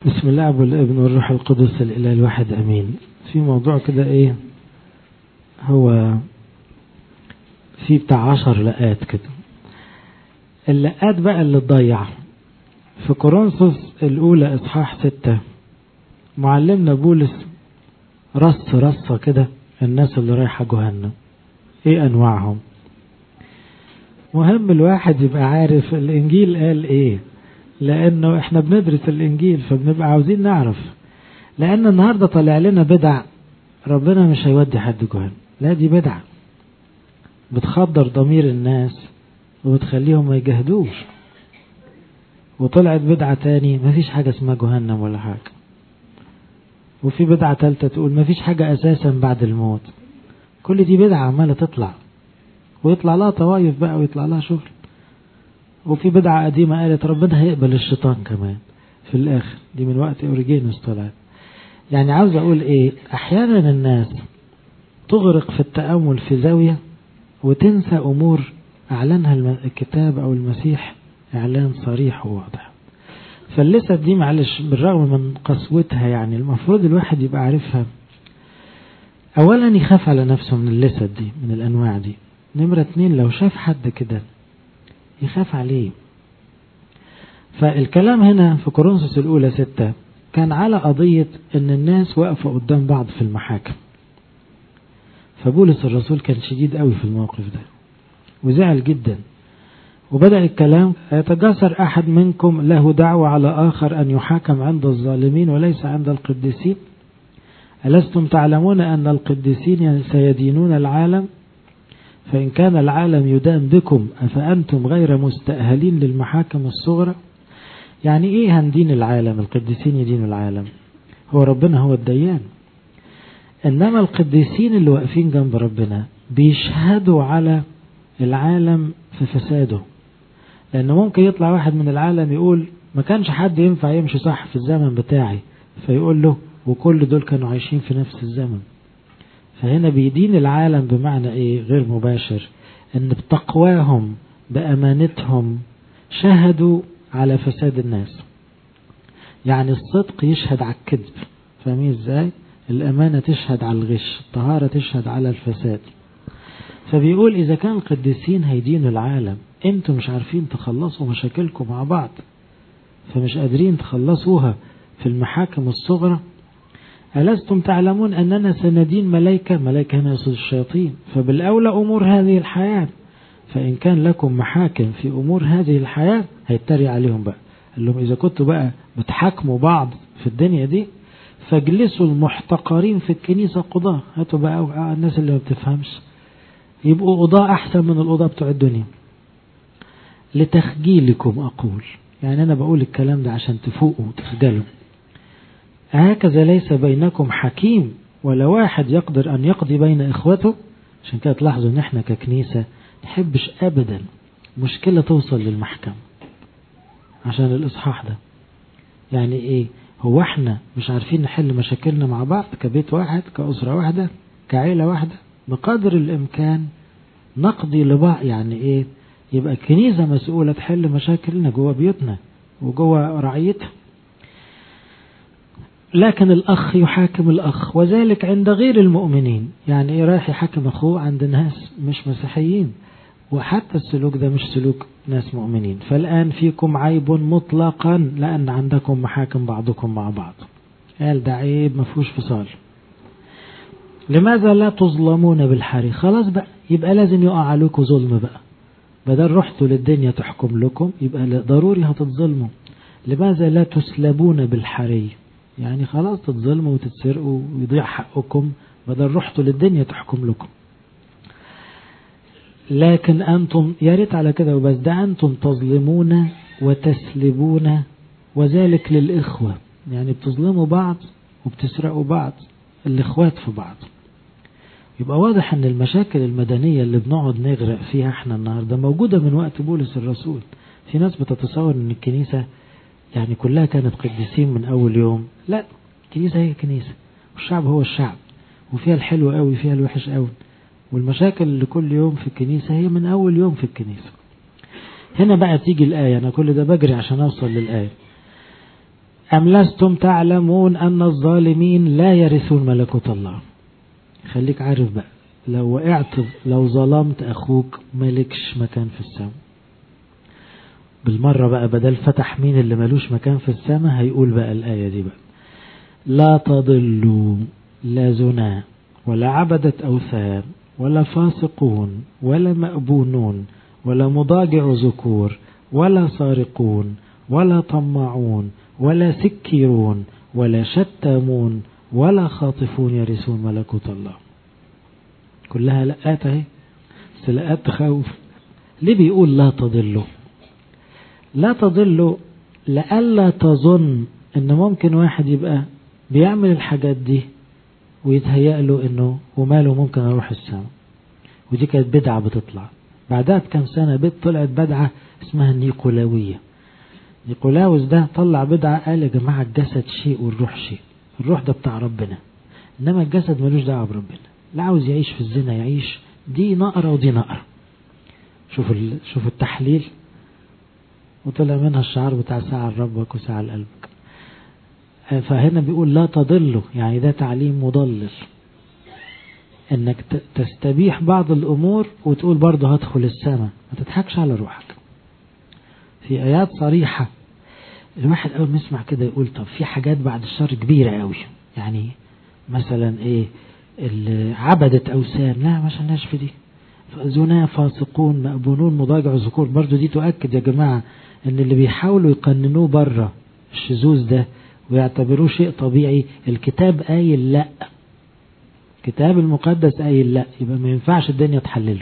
بسم الله والابن والروح القدس الإله الواحد أمين في موضوع كده إيه هو في بتاع عشر لقات كده اللقات بقى اللي تضيع في كورنثوس الأولى إصحاح ستة معلمنا بولس رص رصة كده الناس اللي رايحة جهنم إيه أنواعهم مهم الواحد يبقى عارف الإنجيل قال إيه لأنه إحنا بندرس الإنجيل فبنبقى عاوزين نعرف لأن النهاردة طالع لنا بدع ربنا مش هيودي حد جهنم لا دي بدعة بتخدر ضمير الناس وبتخليهم ما يجهدوش وطلعت بدعة تاني مفيش حاجة اسمها جهنم ولا حاجة وفي بدعة تالتة تقول مفيش حاجة أساسا بعد الموت كل دي بدعة عمالة تطلع ويطلع لها طوايف بقى ويطلع لها شغل وفي بدعة قديمة قالت ربنا هيقبل الشيطان كمان في الآخر دي من وقت أوريجينوس طلعت يعني عاوز أقول إيه أحيانا الناس تغرق في التأمل في زاوية وتنسى أمور أعلنها الكتاب أو المسيح إعلان صريح وواضح فاللسة دي معلش بالرغم من قسوتها يعني المفروض الواحد يبقى عارفها أولا يخاف على نفسه من اللسة دي من الأنواع دي نمرة اتنين لو شاف حد كده يخاف عليه فالكلام هنا في كورنثوس الأولى ستة كان على قضية أن الناس واقفة قدام بعض في المحاكم فبولس الرسول كان شديد قوي في الموقف ده وزعل جدا وبدأ الكلام يتجاسر أحد منكم له دعوة على آخر أن يحاكم عند الظالمين وليس عند القديسين ألستم تعلمون أن القديسين سيدينون العالم فإن كان العالم يدان بكم أفأنتم غير مستأهلين للمحاكم الصغرى يعني إيه هندين العالم القديسين يدينوا العالم هو ربنا هو الديان إنما القديسين اللي واقفين جنب ربنا بيشهدوا على العالم في فساده لأنه ممكن يطلع واحد من العالم يقول ما كانش حد ينفع يمشي صح في الزمن بتاعي فيقول له وكل دول كانوا عايشين في نفس الزمن فهنا بيدين العالم بمعنى ايه غير مباشر ان بتقواهم بامانتهم شهدوا على فساد الناس يعني الصدق يشهد على الكذب فاهمين ازاي الامانة تشهد على الغش الطهارة تشهد على الفساد فبيقول اذا كان القديسين هيدينوا العالم انتوا مش عارفين تخلصوا مشاكلكم مع بعض فمش قادرين تخلصوها في المحاكم الصغرى ألستم تعلمون أننا سندين ملائكة ملائكة هنا يقصد الشياطين فبالأولى أمور هذه الحياة فإن كان لكم محاكم في أمور هذه الحياة هيتري عليهم بقى قال لهم إذا كنتوا بقى بتحاكموا بعض في الدنيا دي فاجلسوا المحتقرين في الكنيسة قضاة هاتوا بقى الناس اللي ما بتفهمش يبقوا قضاة أحسن من القضاة بتوع الدنيا لتخجيلكم أقول يعني أنا بقول الكلام ده عشان تفوقوا وتخجلوا هكذا ليس بينكم حكيم ولا واحد يقدر أن يقضي بين إخوته عشان كده تلاحظوا أن احنا ككنيسة نحبش أبدا مشكلة توصل للمحكمة عشان الإصحاح ده يعني إيه هو احنا مش عارفين نحل مشاكلنا مع بعض كبيت واحد كأسرة واحدة كعيلة واحدة بقدر الإمكان نقضي لبعض يعني إيه يبقى الكنيسة مسؤولة تحل مشاكلنا جوه بيوتنا وجوه رعيتها لكن الأخ يحاكم الأخ وذلك عند غير المؤمنين يعني إيه رايح يحاكم أخوه عند ناس مش مسيحيين وحتى السلوك ده مش سلوك ناس مؤمنين فالآن فيكم عيب مطلقا لأن عندكم محاكم بعضكم مع بعض قال ده عيب ما فيهوش فصال لماذا لا تظلمون بالحري خلاص بقى يبقى لازم يقع عليكم ظلم بقى بدل رحتوا للدنيا تحكم لكم يبقى ضروري هتتظلموا لماذا لا تسلبون بالحري يعني خلاص تتظلموا وتتسرقوا ويضيع حقكم بدل رحتوا للدنيا تحكم لكم لكن أنتم يا ريت على كده وبس ده أنتم تظلمون وتسلبون وذلك للإخوة يعني بتظلموا بعض وبتسرقوا بعض الإخوات في بعض يبقى واضح أن المشاكل المدنية اللي بنقعد نغرق فيها احنا النهاردة موجودة من وقت بولس الرسول في ناس بتتصور أن الكنيسة يعني كلها كانت قديسين من أول يوم لا الكنيسة هي كنيسة والشعب هو الشعب وفيها الحلو قوي فيها الوحش قوي والمشاكل اللي كل يوم في الكنيسة هي من أول يوم في الكنيسة هنا بقى تيجي الآية أنا كل ده بجري عشان أوصل للآية أم لستم تعلمون أن الظالمين لا يرثون ملكوت الله خليك عارف بقى لو وقعت لو ظلمت أخوك مالكش مكان في السماء بالمرة بقى بدل فتح مين اللي ملوش مكان في السماء هيقول بقى الآية دي بقى لا تضلوا لا زنا ولا عبدة أوثان ولا فاسقون ولا مأبونون ولا مضاجع ذكور ولا سارقون ولا طماعون ولا سكيرون ولا شتامون ولا خاطفون يرثون ملكوت الله كلها لقات اهي بس لقات تخوف ليه بيقول لا تضلوا لا تضلوا لألا تظن ان ممكن واحد يبقى بيعمل الحاجات دي ويتهيأ له انه وماله ممكن اروح السماء ودي كانت بدعة بتطلع بعدها بكم سنة بيت طلعت بدعة اسمها النيقولاوية نيقولاوس ده طلع بدعة قال يا جماعة الجسد شيء والروح شيء الروح ده بتاع ربنا انما الجسد ملوش دعوة بربنا لا عاوز يعيش في الزنا يعيش دي نقرة ودي نقرة شوفوا شوفوا التحليل وطلع منها الشعار بتاع ساعة لربك وساعة لقلبك فهنا بيقول لا تضلوا يعني ده تعليم مضلل انك تستبيح بعض الامور وتقول برضه هدخل السماء ما تضحكش على روحك في ايات صريحة الواحد اول ما يسمع كده يقول طب في حاجات بعد الشر كبيرة قوي يعني مثلا ايه عبدة اوثان لا ما شلناش في دي زنا فاسقون مأبونون مضاجع ذكور برضو دي تؤكد يا جماعة ان اللي بيحاولوا يقننوه بره الشذوذ ده ويعتبروه شيء طبيعي الكتاب قايل لا الكتاب المقدس قايل لا يبقى ما ينفعش الدنيا تحلله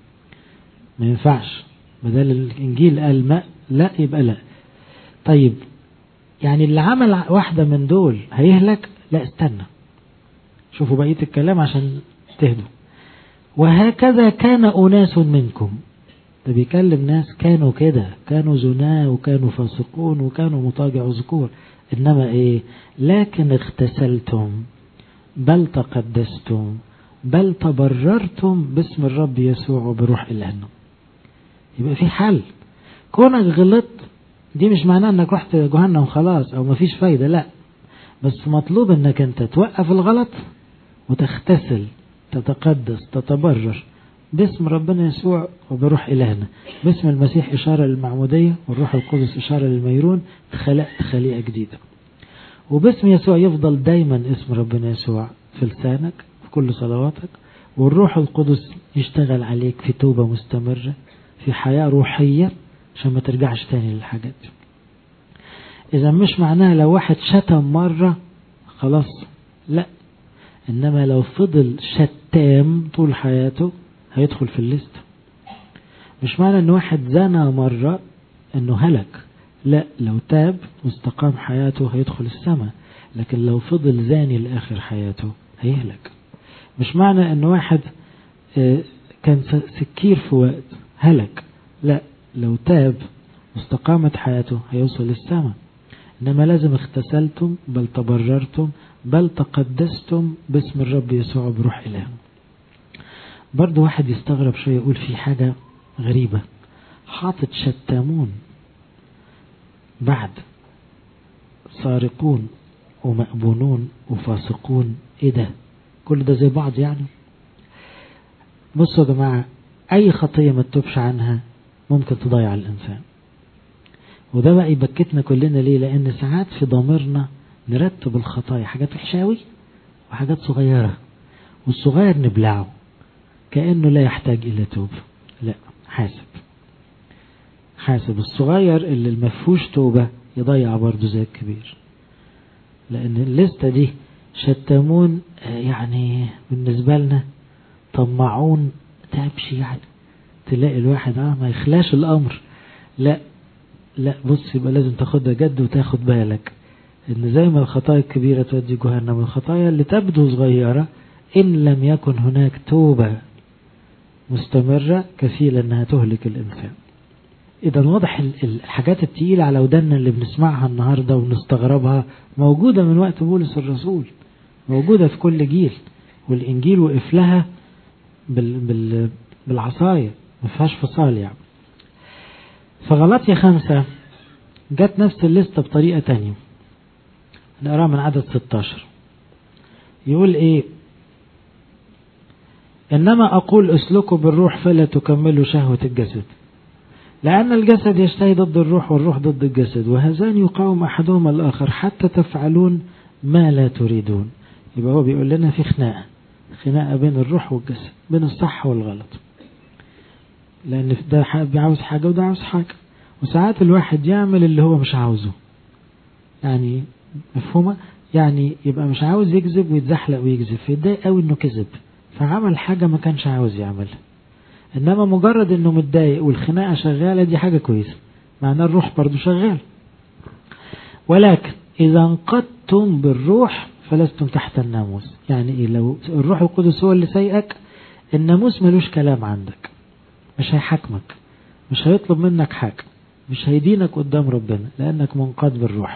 ما ينفعش بدل الانجيل قال ما لا يبقى لا طيب يعني اللي عمل واحدة من دول هيهلك لا استنى شوفوا بقية الكلام عشان تهدوا وهكذا كان أناس منكم ده بيكلم ناس كانوا كده كانوا زنا وكانوا فاسقون وكانوا مطاجع ذكور إنما إيه لكن اغتسلتم بل تقدستم بل تبررتم باسم الرب يسوع وبروح إلهنا يبقى في حل كونك غلط دي مش معناه انك رحت جهنم خلاص او مفيش فايدة لا بس مطلوب انك انت توقف الغلط وتغتسل تتقدس تتبرر باسم ربنا يسوع وبروح إلهنا باسم المسيح إشارة للمعمودية والروح القدس إشارة للميرون خلقت خليقة جديدة وباسم يسوع يفضل دايما اسم ربنا يسوع في لسانك في كل صلواتك والروح القدس يشتغل عليك في توبة مستمرة في حياة روحية عشان ما ترجعش تاني للحاجات دي إذا مش معناها لو واحد شتم مرة خلاص لا إنما لو فضل شتام طول حياته هيدخل في الليست مش معنى إن واحد زنى مرة إنه هلك لا لو تاب واستقام حياته هيدخل السماء لكن لو فضل زاني لآخر حياته هيهلك مش معنى إن واحد كان سكير في وقت هلك لا لو تاب واستقامت حياته هيوصل للسماء إنما لازم اغتسلتم بل تبررتم بل تقدستم باسم الرب يسوع بروح إله برضو واحد يستغرب شوية يقول في حاجة غريبة حاطط شتامون بعد سارقون ومأبونون وفاسقون ايه ده كل ده زي بعض يعني بصوا يا جماعة اي خطية ما تتوبش عنها ممكن تضيع الانسان وده بقى يبكتنا كلنا ليه لان ساعات في ضميرنا نرتب الخطايا حاجات وحشاوي وحاجات صغيرة والصغير نبلعه كأنه لا يحتاج إلى توب لا حاسب حاسب الصغير اللي المفهوش توبة يضيع برضه زي الكبير لأن الليستة دي شتامون يعني بالنسبة لنا طمعون تمشي يعني تلاقي الواحد اه ما يخلاش الأمر لا لا بص يبقى لازم تاخدها جد وتاخد بالك ان زي ما الخطايا الكبيرة تودي جهنم الخطايا اللي تبدو صغيرة ان لم يكن هناك توبة مستمرة كفيلة انها تهلك الانسان اذا واضح الحاجات التقيلة على ودنا اللي بنسمعها النهاردة ونستغربها موجودة من وقت بولس الرسول موجودة في كل جيل والانجيل وقف لها بال بال بالعصاية ما فيهاش فصال يعني فغلطية خمسة جت نفس الليستة بطريقة تانية نقراه من عدد 16 يقول ايه انما اقول اسلكوا بالروح فلا تكملوا شهوة الجسد لأن الجسد يجتهي ضد الروح والروح ضد الجسد وهذان يقاوم أحدهما الآخر حتى تفعلون ما لا تريدون يبقى هو بيقول لنا في خناقة خناقة بين الروح والجسد بين الصح والغلط لأن ده عاوز حاجة وده عاوز حاجة وساعات الواحد يعمل اللي هو مش عاوزه يعني مفهومة يعني يبقى مش عاوز يكذب ويتزحلق ويكذب فيتضايق قوي انه كذب فعمل حاجة ما كانش عاوز يعملها انما مجرد انه متضايق والخناقة شغالة دي حاجة كويسة معناه الروح برضو شغال ولكن اذا انقضتم بالروح فلستم تحت الناموس يعني ايه لو الروح القدس هو اللي سيئك الناموس ملوش كلام عندك مش هيحاكمك مش هيطلب منك حاجة مش هيدينك قدام ربنا لانك منقاد بالروح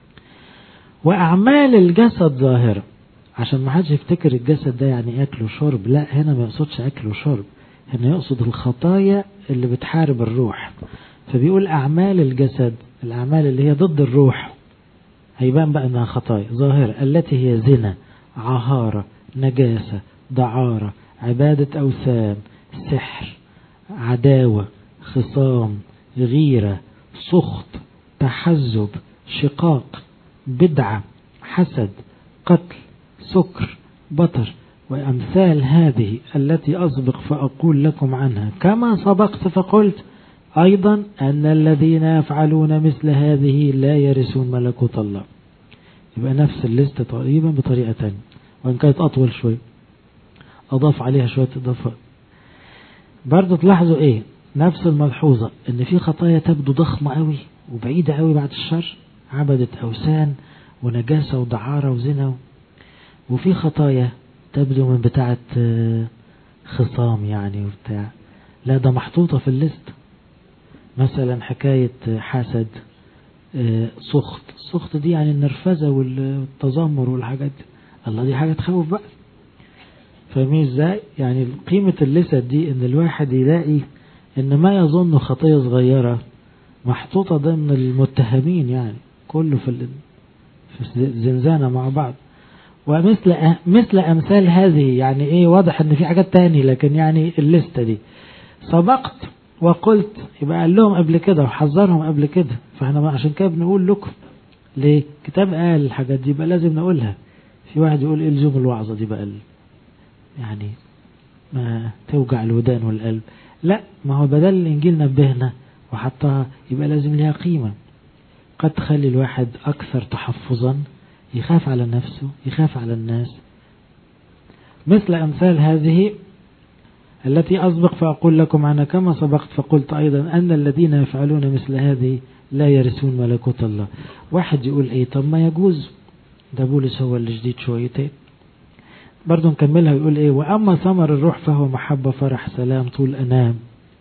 واعمال الجسد ظاهرة عشان ما حدش يفتكر الجسد ده يعني اكل وشرب لا هنا ما يقصدش اكل وشرب هنا يقصد الخطايا اللي بتحارب الروح فبيقول اعمال الجسد الاعمال اللي هي ضد الروح هيبان بقى انها خطايا ظاهرة التي هي زنا عهارة نجاسة دعارة عبادة اوثان سحر عداوة خصام غيرة سخط تحزب شقاق بدعة حسد قتل سكر بطر وأمثال هذه التي أسبق فأقول لكم عنها كما سبقت فقلت أيضا أن الذين يفعلون مثل هذه لا يرثون ملكوت الله يبقى نفس الليستة تقريبا بطريقة تانية وإن كانت أطول شوية أضاف عليها شوية إضافات برضو تلاحظوا إيه نفس الملحوظة إن في خطايا تبدو ضخمة قوي وبعيدة قوي بعد الشر عبدة أوثان ونجاسة ودعارة وزنا وفي خطايا تبدو من بتاعة خصام يعني وبتاع لا ده محطوطة في الليست مثلا حكاية حسد سخط السخط دي يعني النرفزة والتذمر والحاجات دي الله دي حاجة تخوف بقى فاهمين ازاي يعني قيمة الليست دي ان الواحد يلاقي ان ما يظن خطية صغيرة محطوطة ضمن المتهمين يعني كله في في الزنزانة مع بعض ومثل مثل أمثال هذه يعني إيه واضح إن في حاجات تاني لكن يعني الليستة دي سبقت وقلت يبقى قال لهم قبل كده وحذرهم قبل كده فاحنا عشان كده بنقول لكم ليه كتاب قال الحاجات دي يبقى لازم نقولها في واحد يقول إيه لزوم الوعظة دي بقى يعني ما توجع الودان والقلب لا ما هو بدل الإنجيل نبهنا وحطها يبقى لازم ليها قيمة قد تخلي الواحد أكثر تحفظا يخاف على نفسه يخاف على الناس مثل أمثال هذه التي أسبق فأقول لكم عنها كما سبقت فقلت أيضا أن الذين يفعلون مثل هذه لا يرثون ملكوت الله واحد يقول إيه طب ما يجوز ده بولس هو اللي جديد شويتين برضو نكملها يقول إيه وأما ثمر الروح فهو محبة فرح سلام طول أنام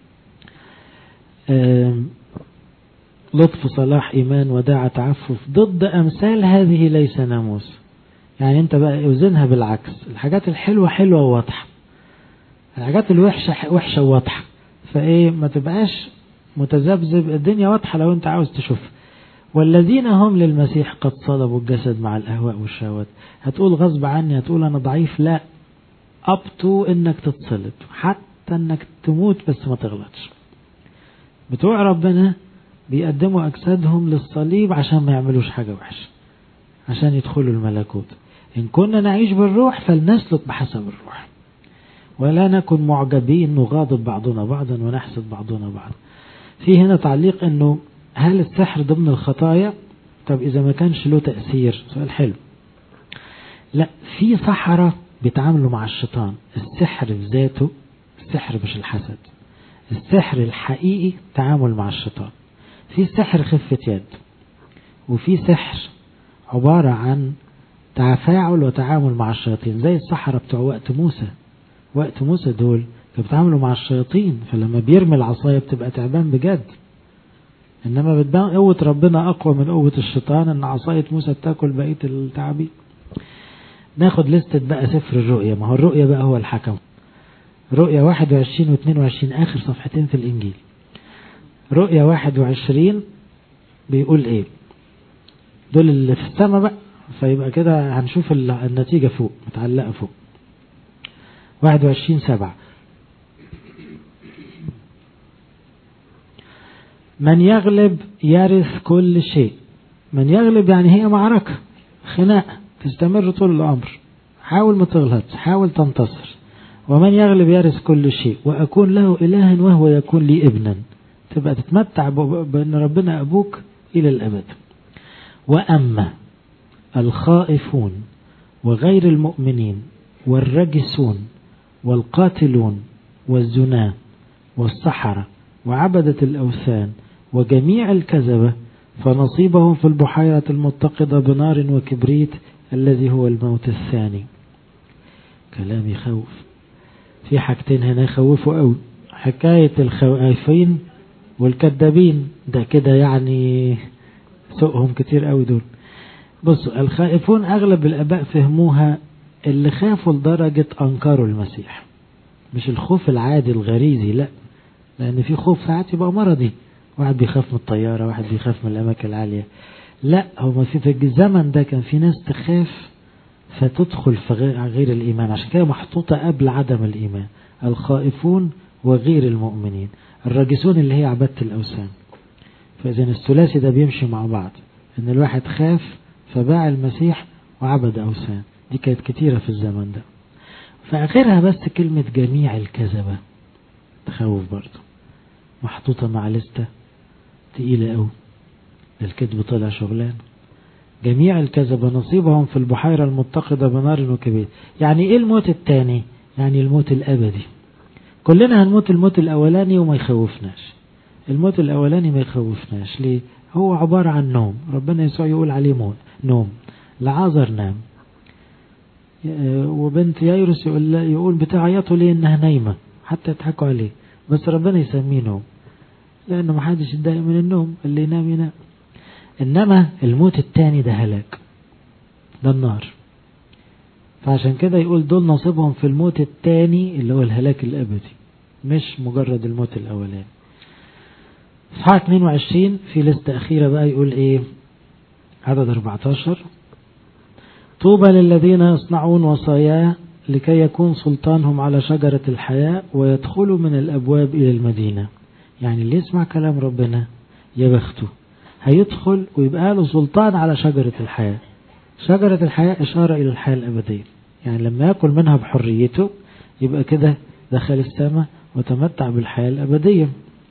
لطف صلاح إيمان وداعة تعفف ضد أمثال هذه ليس ناموس يعني أنت بقى اوزنها بالعكس الحاجات الحلوة حلوة وواضحة الحاجات الوحشة وحشة وواضحة فإيه ما تبقاش متذبذب الدنيا واضحة لو أنت عاوز تشوفها والذين هم للمسيح قد صلبوا الجسد مع الأهواء والشهوات هتقول غصب عني هتقول أنا ضعيف لا أبتو إنك تتصلب حتى إنك تموت بس ما تغلطش بتوع ربنا بيقدموا أجسادهم للصليب عشان ما يعملوش حاجة وحشة عشان يدخلوا الملكوت إن كنا نعيش بالروح فلنسلك بحسب الروح ولا نكن معجبين نغاضب بعضنا بعضا ونحسد بعضنا بعضا في هنا تعليق أنه هل السحر ضمن الخطايا طب إذا ما كانش له تأثير سؤال حلو لا في سحرة بيتعاملوا مع الشيطان السحر في ذاته السحر مش الحسد السحر الحقيقي تعامل مع الشيطان في سحر خفة يد وفي سحر عبارة عن تفاعل وتعامل مع الشياطين زي السحرة بتوع وقت موسى وقت موسى دول كانوا بيتعاملوا مع الشياطين فلما بيرمي العصاية بتبقى تعبان بجد انما بتبان قوة ربنا اقوى من قوة الشيطان ان عصاية موسى بتاكل بقية التعابين ناخد لستة بقى سفر الرؤية ما هو الرؤية بقى هو الحكم رؤية 21 و 22 اخر صفحتين في الانجيل رؤية 21 بيقول ايه دول اللي في السماء بقى فيبقى كده هنشوف النتيجة فوق متعلقة فوق 21 سبعة من يغلب يرث كل شيء من يغلب يعني هي معركة خناقة تستمر طول الأمر حاول ما تغلط حاول تنتصر ومن يغلب يرث كل شيء وأكون له إلها وهو يكون لي ابنا تبقى تتمتع بأن ربنا أبوك إلى الأبد وأما الخائفون وغير المؤمنين والرجسون والقاتلون والزنا والسحرة وعبدة الأوثان وجميع الكذبة فنصيبهم في البحيرة المتقدة بنار وكبريت الذي هو الموت الثاني كلام يخوف في حاجتين هنا يخوفوا قوي حكاية الخائفين والكذابين ده كده يعني سوقهم كتير قوي دول بصوا الخائفون أغلب الآباء فهموها اللي خافوا لدرجة أنكروا المسيح مش الخوف العادي الغريزي لا لأن في خوف ساعات يبقى مرضي واحد بيخاف من الطيارة واحد بيخاف من الأماكن العالية لا هو في في الزمن ده كان في ناس تخاف فتدخل في غير الإيمان عشان كده محطوطة قبل عدم الإيمان الخائفون وغير المؤمنين الراجسون اللي هي عبادة الأوثان فإذا الثلاثي ده بيمشي مع بعض إن الواحد خاف فباع المسيح وعبد أوثان دي كانت كتيرة في الزمن ده فآخرها بس كلمة جميع الكذبة تخوف برضه محطوطة مع لستة تقيلة أوي الكذب طلع شغلان جميع الكذبة نصيبهم في البحيرة المتقدة بنار وكبير يعني ايه الموت الثاني يعني الموت الأبدي كلنا هنموت الموت الأولاني وما يخوفناش الموت الأولاني ما يخوفناش ليه هو عبارة عن نوم ربنا يسوع يقول عليه موت نوم لعازر نام وبنت يايروس يقول, يقول بتعيطوا ليه انها نايمة حتى يضحكوا عليه بس ربنا يسميه نوم لأنه ما حدش يتضايق من النوم اللي ينام ينام إنما الموت التاني ده هلاك ده النار فعشان كده يقول دول نصيبهم في الموت التاني اللي هو الهلاك الأبدي مش مجرد الموت الأولاني صحاح 22 في لستة أخيرة بقى يقول إيه عدد 14 طوبى للذين يصنعون وصاياه لكي يكون سلطانهم على شجرة الحياة ويدخلوا من الأبواب إلى المدينة يعني اللي يسمع كلام ربنا يا بخته هيدخل ويبقى له سلطان على شجرة الحياة شجرة الحياة إشارة إلى الحياة الأبدية يعني لما يأكل منها بحريته يبقى كده دخل السماء وتمتع بالحياة الأبدية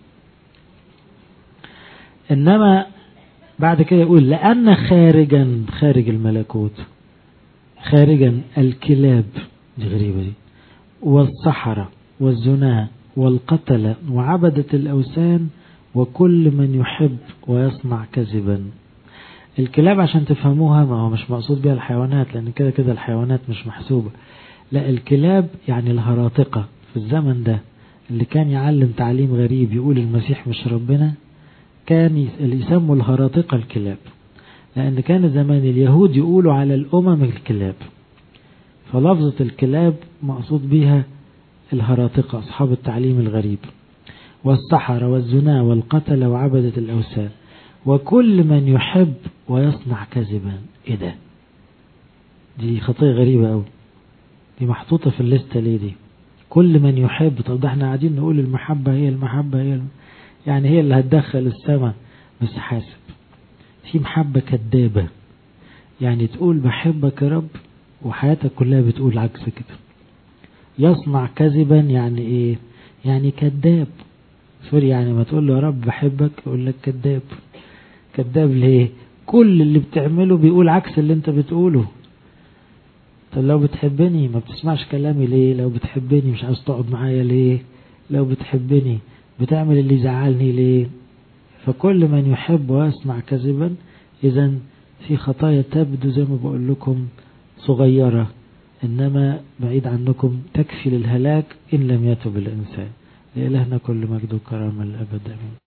إنما بعد كده يقول لأن خارجا خارج الملكوت خارجا الكلاب دي غريبة دي والصحراء والزنا والقتل وعبدة الأوثان وكل من يحب ويصنع كذبا الكلاب عشان تفهموها ما هو مش مقصود بها الحيوانات لأن كده كده الحيوانات مش محسوبة لا الكلاب يعني الهراطقة في الزمن ده اللي كان يعلم تعليم غريب يقول المسيح مش ربنا كان يسموا الهراطقة الكلاب لأن كان زمان اليهود يقولوا على الأمم الكلاب فلفظة الكلاب مقصود بها الهراطقة أصحاب التعليم الغريب والسحرة والزنا والقتل وعبدة الأوثان وكل من يحب ويصنع كذبا إيه ده دي خطية غريبة أوي دي محطوطة في الليستة ليه دي كل من يحب طب ده احنا قاعدين نقول المحبة هي المحبة هي الم... يعني هي اللي هتدخل السماء بس حاسب في محبة كدابة يعني تقول بحبك يا رب وحياتك كلها بتقول عكس كده يصنع كذبا يعني ايه يعني كذاب سوري يعني ما تقول له يا رب بحبك يقول لك كذاب كذاب ليه كل اللي بتعمله بيقول عكس اللي انت بتقوله طب لو بتحبني ما بتسمعش كلامي ليه لو بتحبني مش عايز تقعد معايا ليه لو بتحبني بتعمل اللي يزعلني ليه فكل من يحب ويسمع كذبا اذا في خطايا تبدو زي ما بقول لكم صغيرة إنما بعيد عنكم تكفي للهلاك إن لم يتب الإنسان لإلهنا كل مجد وكرامة الأبد أمين